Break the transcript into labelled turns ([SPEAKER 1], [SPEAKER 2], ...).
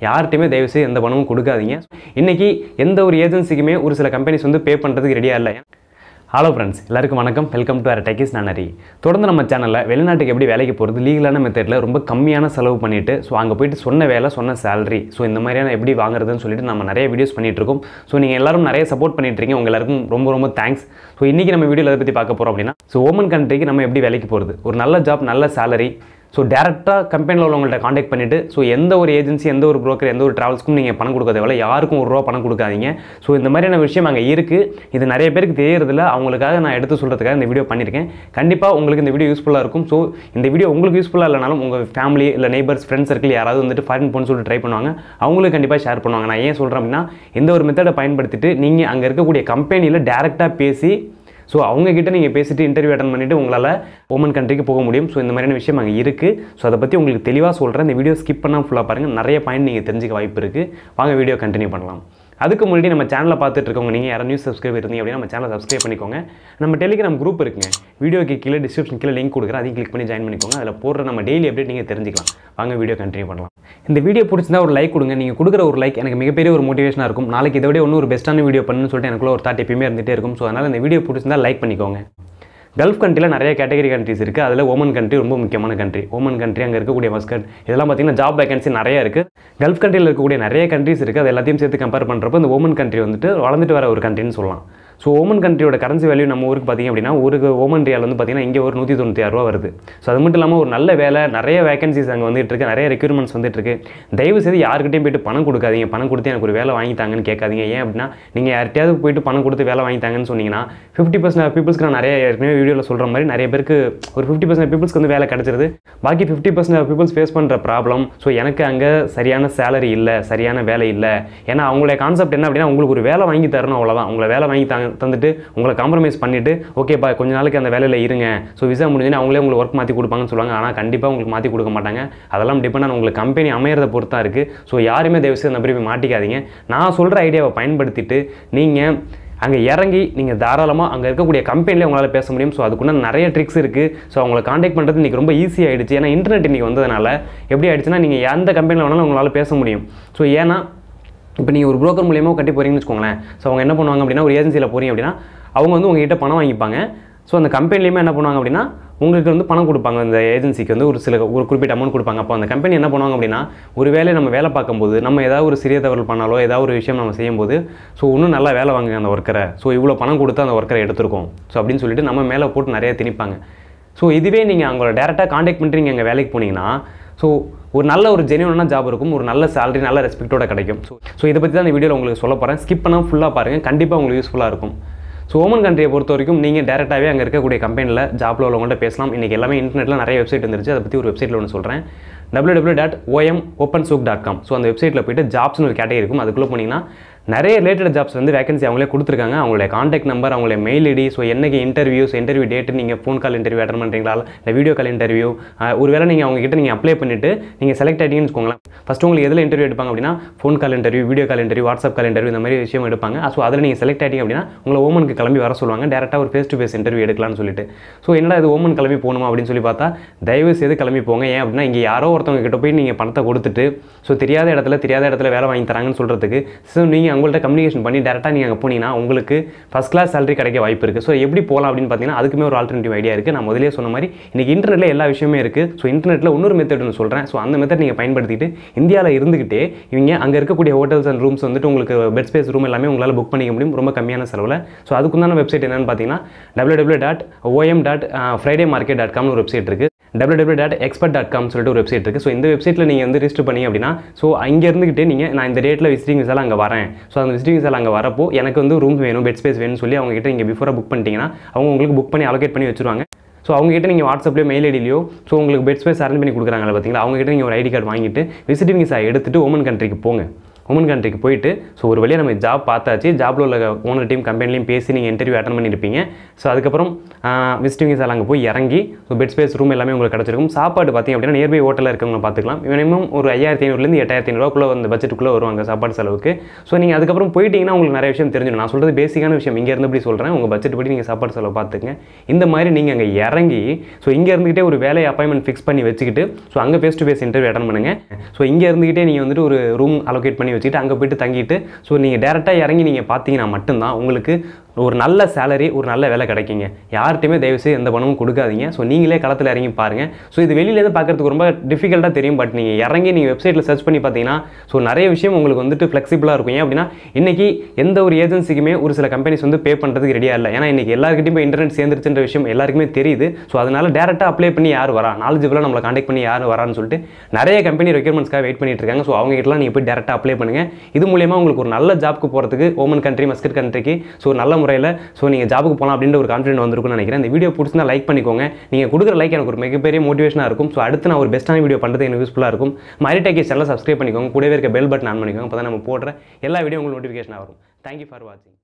[SPEAKER 1] யார்கிட்டையுமே தயவுசெய்து எந்த பணமும் கொடுக்காதீங்க இன்றைக்கி எந்த ஒரு ஏஜென்சிக்குமே ஒரு சில கம்பெனிஸ் வந்து பே பண்ணுறதுக்கு ரெடியாக இல்லை ஹலோ ஃப்ரெண்ட்ஸ் எல்லாருக்கும் வணக்கம் வெல்கம் டு அர் டெக்கிஸ் நன்னரி தொடர்ந்து நம்ம சேனலில் வெளிநாட்டுக்கு எப்படி வேலைக்கு போகிறது லீகலான மெத்தடில் ரொம்ப கம்மியான செலவு பண்ணிவிட்டு ஸோ அங்கே போயிட்டு சொன்ன வேலை சொன்ன சேலரி ஸோ இந்த மாதிரியான எப்படி வாங்குறதுன்னு சொல்லிட்டு நம்ம நிறைய வீடியோஸ் பண்ணிட்டு இருக்கோம் ஸோ நீங்கள் எல்லாரும் நிறைய சப்போர்ட் பண்ணிட்டு இருக்கீங்க உங்க எல்லாருக்கும் ரொம்ப ரொம்ப தேங்க்ஸ் ஸோ இன்றைக்கி நம்ம வீடியோவில் எதை பற்றி பார்க்க போகிறோம் அப்படின்னா ஸோ ஓமன் கண்ட்ரிக்கு நம்ம எப்படி வேலைக்கு போகிறது ஒரு நல்ல ஜாப் நல்ல சேலரி ஸோ டேரெக்டாக கம்பெனியில் உள்ளவங்கள்ட்ட காண்டாக்ட் பண்ணிவிட்டு ஸோ எந்த ஒரு ஏஜென்சி எந்த ஒரு broker எந்த ஒரு ட்ராவல்ஸ்க்கும் நீங்கள் பணம் கொடுக்க தேவையில்ல யாருக்கும் ஒரு ரூபா பணம் கொடுக்காதீங்க ஸோ இந்த மாதிரியான விஷயம் அங்கே இருக்குது இது நிறைய பேருக்கு தெரியறதில்ல அவங்களுக்காக நான் எடுத்து சொல்கிறதுக்காக இந்த வீடியோ பண்ணியிருக்கேன் கண்டிப்பாக உங்களுக்கு இந்த வீடியோ யூஸ்ஃபுல்லாக இருக்கும் ஸோ இந்த வீடியோ உங்களுக்கு யூஸ்ஃபுல்லாக இல்லைனாலும் உங்கள் ஃபேமிலி இல்லை நெய்பர்ஸ் ஃப்ரெண்ட்ஸ் சர்க்கிள் யாராவது வந்துட்டு ஃபாரின் போகணும்னு சொல்லிட்டு ட்ரை பண்ணுவாங்க அவங்களுக்கு கண்டிப்பாக ஷேர் பண்ணுவாங்க நான் ஏன் சொல்கிறேன் அப்படின்னா இந்த ஒரு மெத்தடை பயன்படுத்திட்டு நீங்கள் அங்கே இருக்கக்கூடிய கம்பெனியில் டேரெக்டாக பேசி ஸோ அவங்க கிட்ட நீங்கள் பேசிட்டு இன்டர்வியூ அட்டன் பண்ணிவிட்டு உங்களால் ஓமன் கண்ட்ரிக்கு போக முடியும் ஸோ இந்த மாதிரியான விஷயம் அங்கே இருக்குது ஸோ அதை பற்றி உங்களுக்கு தெளிவாக சொல்கிறேன் இந்த வீடியோ ஸ்கிப் பண்ணால் ஃபுல்லாக பாருங்கள் நிறைய பாயிண்ட் நீங்கள் தெரிஞ்சுக்க வாய்ப்பு இருக்குது வாங்க வீடியோ கண்டினியூ பண்ணலாம் அதுக்கு முன்னாடி நம்ம சேனலை பார்த்துட்டு இருக்கவங்க நீங்கள் யாரும் நியூஸ் சப்ஸ்கிரைப் இருந்தீங்க அப்படின்னா நம்ம சேனலை சப்ஸ்கிரைப் பண்ணிக்கோங்க நம்ம டெலிகிராம் குரூப் இருக்குங்க வீடியோக்கு கீழே டிஸ்கிரிப்ஷன் கீழே லிங்க் கொடுக்குறேன் அதையும் கிளிக் பண்ணி ஜாயின் பண்ணிக்கோங்க அதில் போடுற நம்ம டெய்லி அப்டேட் நீங்கள் தெரிஞ்சுக்கலாம் வாங்க வீடியோ கண்டினியூ பண்ணலாம் இந்த வீடியோ பிடிச்சிருந்தா ஒரு லைக் கொடுங்க நீங்கள் கொடுக்குற ஒரு லைக் எனக்கு மிகப்பெரிய ஒரு மோட்டிவேஷனாக இருக்கும் நாளைக்கு இதை விட இன்னும் ஒரு பெஸ்ட்டான வீடியோ பண்ணுன்னு சொல்லிட்டு எனக்குள்ள ஒரு தாட் எப்பயுமே இருந்துகிட்டே இருக்கும் ஸோ அதனால் இந்த வீடியோ பிடிச்சிருந்தா லைக் பண்ணிக்கோங்க கல்ஃப் கண்ட்ரியில் நிறைய கேட்டகரி கண்ட்ரிஸ் இருக்குது அதில் ஓமன் கண்ட்ரி ரொம்ப முக்கியமான கண்ட்ரி ஓமன் கண்ட்ரி அங்கே இருக்கக்கூடிய மஸ்கட் இதெல்லாம் பார்த்தீங்கன்னா ஜாப் வேகன்சி நிறைய இருக்குது கல்ஃப் கண்ட்ரியில் இருக்கக்கூடிய நிறைய கண்ட்ரிஸ் இருக்குது அது எல்லாத்தையும் சேர்த்து கம்பேர் பண்ணுறப்போ இந்த ஓமன் கண்ட்ரி வந்துட்டு வளர்ந்துட்டு வர ஒரு கண்ட்ரின்னு சொல்லலாம் ஸோ ஓமன் கண்ட்ரியோட கரன்சி வேல்யூ நம்ம ஊருக்கு பார்த்தீங்க அப்படின்னா ஒரு ஓமன் ரியால் வந்து பார்த்தீங்கன்னா இங்கே ஒரு நூற்றி தொண்ணூற்றி ரூபா வருது ஸோ அது மட்டும் இல்லாமல் ஒரு நல்ல வேலை நிறைய வேகன்சிஸ் அங்கே வந்துட்டு இருக்கு நிறைய ரெக்யூர்மெண்ட்ஸ் வந்துட்டு இருக்கு தயவு செய்து யாருக்கிட்டையும் போயிட்டு பணம் கொடுக்காதீங்க பணம் கொடுத்து எனக்கு ஒரு வேலை வாங்கித்தாங்கன்னு கேட்காதீங்க ஏன் அப்படின்னா நீங்கள் யார்கிட்டயாவது போயிட்டு பணம் கொடுத்து வேலை வாங்கித்தாங்கன்னு சொன்னீங்கன்னா ஃபிஃப்டி பர்சன்ட் பீப்புள்ஸ்க்கு நான் நிறைய ஏற்கனவே வீடியோவில் சொல்கிற மாதிரி நிறைய பேருக்கு ஒரு ஃபிஃப்டி பர்சன்ட் பீப்புள்ஸ்க்கு வந்து வேலை கிடச்சிருது பாக்கி ஃபிஃப்டி பர்சன்ட் பீப்புள்ஸ் ஃபேஸ் பண்ணுற ப்ராப்ளம் ஸோ எனக்கு அங்கே சரியான சேலரி இல்லை சரியான வேலை இல்லை ஏன்னா அவங்களுடைய கான்செப்ட் என்ன அப்படின்னா உங்களுக்கு ஒரு வேலை வாங்கி தரணும் அவ்வளோதான் உங்களை வேலை வாங்கி தாங்க தந்துட்டு உங்களை காம்ப்ரமைஸ் பண்ணிவிட்டு ஓகேப்பா கொஞ்ச நாளைக்கு அந்த வேலையில் இருங்க ஸோ விசா முடிஞ்சுன்னா அவங்களே உங்களுக்கு ஒர்க் மாற்றி கொடுப்பாங்கன்னு சொல்லுவாங்க ஆனால் கண்டிப்பாக உங்களுக்கு மாற்றி கொடுக்க மாட்டாங்க அதெல்லாம் டிபெண்ட் ஆன் உங்களுக்கு கம்பெனி அமையிறத பொறுத்து தான் இருக்குது ஸோ யாருமே தயவுசெய்து அந்த மாதிரி போய் மாட்டிக்காதீங்க நான் சொல்கிற ஐடியாவை பயன்படுத்திட்டு நீங்கள் அங்கே இறங்கி நீங்கள் தாராளமாக அங்கே இருக்கக்கூடிய கம்பெனிலே உங்களால் பேச முடியும் ஸோ அதுக்குள்ள நிறைய ட்ரிக்ஸ் இருக்குது ஸோ அவங்களை காண்டாக்ட் பண்ணுறது இன்றைக்கி ரொம்ப ஈஸி ஆகிடுச்சு ஏன்னா இன்டர்நெட் இன்றைக்கி வந்ததுனால எப்படி ஆயிடுச்சுன்னா நீங்கள் எந்த கம்பெனியில் வேணாலும் உங்களால் பேச முடியும் ஸோ ஏன்னா இப்போ நீங்கள் ஒரு broker மூலியமாக கட்டி போகிறீங்கன்னு வச்சுக்கோங்களேன் ஸோ அவங்க என்ன பண்ணுவாங்க அப்படின்னா ஒரு ஏஜென்சியில் போகிறீங்க அப்படின்னா அவங்க வந்து உங்ககிட்ட பணம் வாங்கிப்பாங்க ஸோ அந்த கம்பெனிலையுமே என்ன பண்ணுவாங்க அப்படின்னா உங்களுக்கு வந்து பணம் கொடுப்பாங்க அந்த ஏஜென்சிக்கு வந்து ஒரு சில ஒரு குறிப்பிட்ட அமௌண்ட் கொடுப்பாங்க அப்போ அந்த கம்பெனி என்ன பண்ணுவாங்க அப்படின்னா ஒரு வேலையை நம்ம வேலை பார்க்கும்போது நம்ம ஏதாவது ஒரு சிறிய தவறு பண்ணாலோ ஏதாவது ஒரு விஷயம் நம்ம செய்யும்போது ஸோ இன்னும் நல்லா வேலை வாங்குங்க அந்த ஒர்க்கரை ஸோ இவ்வளோ பணம் கொடுத்து அந்த ஒர்க்கரை எடுத்திருக்கோம் ஸோ அப்படின்னு சொல்லிட்டு நம்ம மேலே போட்டு நிறைய திணிப்பாங்க ஸோ இதுவே நீங்கள் அவங்கள டேரெக்டாக காண்டாக்ட் பண்ணிட்டு நீங்கள் அங்கே வேலைக்கு போனீங்கன்னா ஸோ ஒரு நல்ல ஒரு ஜெனியூனான ஜாப் இருக்கும் ஒரு நல்ல சேலரி நல்ல ரெஸ்பெக்டோட கிடைக்கும் ஸோ ஸோ இதை பற்றி தான் இந்த வீடியோவில் உங்களுக்கு சொல்ல போகிறேன் ஸ்கிப் பண்ணால் ஃபுல்லாக பாருங்கள் கண்டிப்பாக உங்களுக்கு யூஸ்ஃபுல்லாக இருக்கும் ஸோ ஓமன் கண்ட்ரியை பொறுத்த வரைக்கும் நீங்கள் டேரெக்டாகவே அங்கே இருக்கக்கூடிய கம்பெனியில் ஜாப்பில் உள்ளவங்கள்ட்ட பேசலாம் இன்றைக்கி எல்லாமே இன்டர்நெட்டில் நிறைய வெப்சைட் வந்துருச்சு அதை பற்றி ஒரு வெப்சைட்டில் ஒன்று சொல்கிறேன் W W dot OM open sooq dot com so அந்த வெப்சைட்டில் போயிட்டு ஜாப்ஸ்னு ஒரு கேட்டகரி இருக்கும் அதுக்குள்ளே போனீங்கன்னா நிறைய ரிலேட்டட் ஜாப்ஸ் வந்து வேகன்சி அவங்களே கொடுத்துருக்காங்க அவங்களுடைய காண்டாக்ட் நம்பர் அவங்களுடைய மெயில் ஐடி ஸோ என்னைக்கு இன்டர்வியூஸ் இன்டர்வியூ டேட்டு நீங்கள் ஃபோன் கால் இன்டர்வியூ அட்டன் பண்ணுறீங்களா இல்லை வீடியோ கால் இன்டர்வியூ ஒருவேளை நீங்கள் அவங்க கிட்ட நீங்கள் அப்ளை பண்ணிவிட்டு நீங்கள் செலக்ட் ஆகிட்டீங்கன்னு வச்சுக்கோங்களேன் ஃபஸ்ட்டு உங்களுக்கு எதில் இன்டர்வியூ எடுப்பாங்க அப்படின்னா phone call interview video call interview WhatsApp call interview இந்த மாதிரி விஷயம் எடுப்பாங்க ஸோ அதில் நீங்கள் செலக்ட் ஆகிட்டீங்க அப்படின்னா உங்களை ஓமனுக்கு கிளம்பி வர சொல்லுவாங்க டேரெக்டாக ஒரு ஃபேஸ் டு ஃபேஸ் இன்டர்வியூ எடுக்கலாம்னு சொல்லிட்டு ஸோ என்னடா இது ஓமன் கிளம்பி போகணுமா அப்படின்னு சொல்லி பார்த்தா தயவு செய்து கிளம்பி போங்க ஏன் அப்படின்னா இங்கே யாரோ ஒருத்தவங்க கிட்ட போய் நீங்கள் பணத்தை கொடுத்துட்டு ஸோ தெரியாத இடத்துல தெரியாத இடத்துல வேலை வாங்கி தராங்கன்னு சொல்கிறதுக்கு ஸோ நீங்கள் அவங்கள்ட்ட கம்யூனிகேஷன் பண்ணி டேரெக்டாக நீங்கள் அங்கே போனீங்கன்னா உங்களுக்கு ஃபஸ்ட் கிளாஸ் salary கிடைக்க வாய்ப்பு இருக்குது ஸோ எப்படி போகலாம் அப்படின்னு பார்த்தீங்கன்னா அதுக்குமே ஒரு ஆல்டர்னேட்டிவ் ஐடியா இருக்குது நான் முதலே சொன்ன மாதிரி இன்றைக்கி இன்டர்நெட்டில் எல்லா விஷயமே இருக்குது ஸோ இன்டர்நெட்டில் இன்னொரு மெத்தட் ஒன்று சொல்கிறேன் ஸோ அந்த மெத்தட் நீங்கள் பயன்படுத்திட்டு இந்தியாவில் இருந்துக்கிட்டே இவங்க அங்கே இருக்கக்கூடிய ஹோட்டல்ஸ் அண்ட் ரூம்ஸ் வந்துட்டு உங்களுக்கு பெட் ஸ்பேஸ் ரூம் எல்லாமே உங்களால் புக் பண்ணிக்க முடியும் ரொம்ப கம்மியான செலவில் ஸோ அதுக்குண்டான வெப்சைட் என்னன்னு பார்த்தீங்கன்னா W W dot O M dot Friday market dot காம்னு ஒரு வெப்சைட் இருக்குது W W dot expert dot com சொல்லிட்டு ஒரு வெப்சைட் இருக்குது ஸோ இந்த வெப்சைட்டில் நீங்கள் வந்து ரிஜிஸ்டர் பண்ணி அப்படின்னா ஸோ அங்கே இருந்துக்கிட்டே நீங்கள் நான் இந்த டேட்டில் விசிட்டிங் விசால அங்கே வரேன் ஸோ அந்த விசிட்டிங் விசால அங்கே வரப்போ எனக்கு வந்து ரூம் வேணும் பெட் ஸ்பேஸ் வேணும்னு சொல்லி அவங்க கிட்ட நீங்கள் பிஃபோராக புக் பண்ணிட்டீங்கன்னா அவங்க உங்களுக்கு புக் பண்ணி அலோகேட் பண்ணி வச்சுருவாங்க ஸோ அவங்ககிட்ட நீங்கள் வாட்ஸ்அப்லேயோ மெயில் ஐடியிலையோ ஸோ உங்களுக்கு பெட் ஸ்பேஸ் அரேஞ்ச் பண்ணி கொடுக்குறாங்களா பார்த்தீங்களா அவங்ககிட்ட நீங்கள் ஒரு ஐடி கார்டு வாங்கிட்டு விசிட்டிங் விசா எடுத்துட்டு ஓமன் கண்ட்ரிக்கு போங்க உமன் கண்ட்ரிக்கு போயிட்டு ஸோ ஒரு வழியாக நம்ம ஜாப் பார்த்தாச்சு ஜாப்ல உள்ள ஓனர் டீம் கம்பெனிலையும் பேசி நீங்கள் இன்டர்வியூ அட்டன் பண்ணியிருப்பீங்க ஸோ அதுக்கப்புறம் விசிட்டிங் விசால் அங்கே போய் இறங்கி ஸோ பெட் ஸ்பேஸ் ரூம் எல்லாமே உங்களுக்கு கிடச்சிருக்கும் சாப்பாடு பார்த்தீங்க அப்படின்னா நியர்பை ஹோட்டலில் இருக்கவங்க பார்த்துக்கலாம் மினிமம் ஒரு ஐயாயிரத்தி ஐநூறுலேருந்து எட்டாயிரத்தி ஐநூறுவாக்குள்ளே அந்த பட்ஜெட்டுக்குள்ளே வருவாங்க சாப்பாடு செலவுக்கு ஸோ நீங்கள் அதுக்கப்புறம் போயிட்டீங்கன்னா உங்களுக்கு நிறைய விஷயம் தெரிஞ்சிடும் நான் சொல்கிறது பேசிக்கான விஷயம் இங்கே இருந்து இப்படி சொல்கிறேன் உங்கள் பட்ஜெட் படி நீங்கள் சாப்பாடு செலவு பார்த்துங்க இந்த மாதிரி நீங்கள் அங்கே இறங்கி ஸோ இங்கே இருந்துக்கிட்டே ஒரு வேலையை அப்பாயின்மெண்ட் ஃபிக்ஸ் பண்ணி வச்சுக்கிட்டு ஸோ அங்கே face to face interview attend பண்ணுங்கள் ஸோ இங்கே இருந்துக்கிட்டே நீங்கள் வந்துட்டு ஒரு ரூம் அலோகேட் பண்ணி வச்சுட்டு அங்கே போயிட்டு தங்கிட்டு ஸோ நீங்கள் டேரெக்டாக இறங்கி நீங்கள் பார்த்தீங்கன்னா மட்டும்தான் உங்களுக்கு ஒரு நல்ல சேலரி ஒரு நல்ல வேலை கிடைக்குங்க யார்கிட்டையுமே தயவுசெய்து எந்த பணமும் கொடுக்காதீங்க ஸோ நீங்களே களத்தில் இறங்கி பாருங்கள் ஸோ இது வெளியிலேருந்து பார்க்கறதுக்கு ரொம்ப டிஃபிகல்ட்டாக தெரியும் பட் நீங்கள் இறங்கி நீங்கள் வெப்சைட்டில் சர்ச் பண்ணி பார்த்தீங்கன்னா ஸோ நிறைய விஷயம் உங்களுக்கு வந்துட்டு ஃப்ளெக்சிபிளாக இருக்கும் ஏன் அப்படின்னா இன்றைக்கி எந்த ஒரு ஏஜென்சிக்குமே ஒரு சில கம்பெனிஸ் வந்து பே பண்ணுறதுக்கு ரெடியாக இல்லை ஏன்னா இன்றைக்கி எல்லாருக்கிட்டையும் இப்போ இன்டர்நெட் சேர்ந்துருச்சுன்ற விஷயம் எல்லாருக்குமே தெரியுது ஸோ அதனால் டேரெக்டாக அப்ளை பண்ணி யார் வரா நாலேஜபிளாக நம்மளை காண்டாக்ட் பண்ணி யார் வரான்னு சொல்லிட்டு நிறைய கம்பெனி ரெக்யூர்மெண்ட்ஸ்க்காக வெயிட் பண்ணிட்டு இருக்காங்க ஸோ அவங்க கிட்டலாம் நீங்கள் போய் டேரெக்டாக அப்ளை பண்ணுங்கள் இது மூலியமாக உங்களுக்கு ஒரு நல்ல ஜாப்க்கு போகிறதுக்கு ஓமன் கண்ட்ரி மஸ்கட் கண்ட்ரிக்கு ஸோ நல்ல முறையில் ஸோ நீங்கள் ஜாபுக்கு போகலாம் அப்படின்ற ஒரு கான்ஃபிடென்ட் வந்திருக்கும்னு நினைக்கிறேன் இந்த வீடியோ பிடிச்சிருந்தா லைக் பண்ணிக்கோங்க நீங்கள் கொடுக்குற லைக் எனக்கு ஒரு மிகப்பெரிய மோட்டிவேஷனாக இருக்கும் ஸோ அடுத்து நான் ஒரு பெஸ்ட்டான வீடியோ பண்ணுறது எனக்கு யூஸ்ஃபுல்லாக இருக்கும் மாதிரி டேக்கேஜ் சேனல் சப்ஸ்கிரைப் பண்ணிக்கோங்க கூடவே இருக்க பெல் பட்டன் ஆன் பண்ணிக்கோங்க அப்போ தான் நம்ம போடுற எல்லா வீடியோ உங்களுக்கு நோட்டிஃபிகேஷன் வரும் தேங்க்யூ ஃபார் வாட்சிங்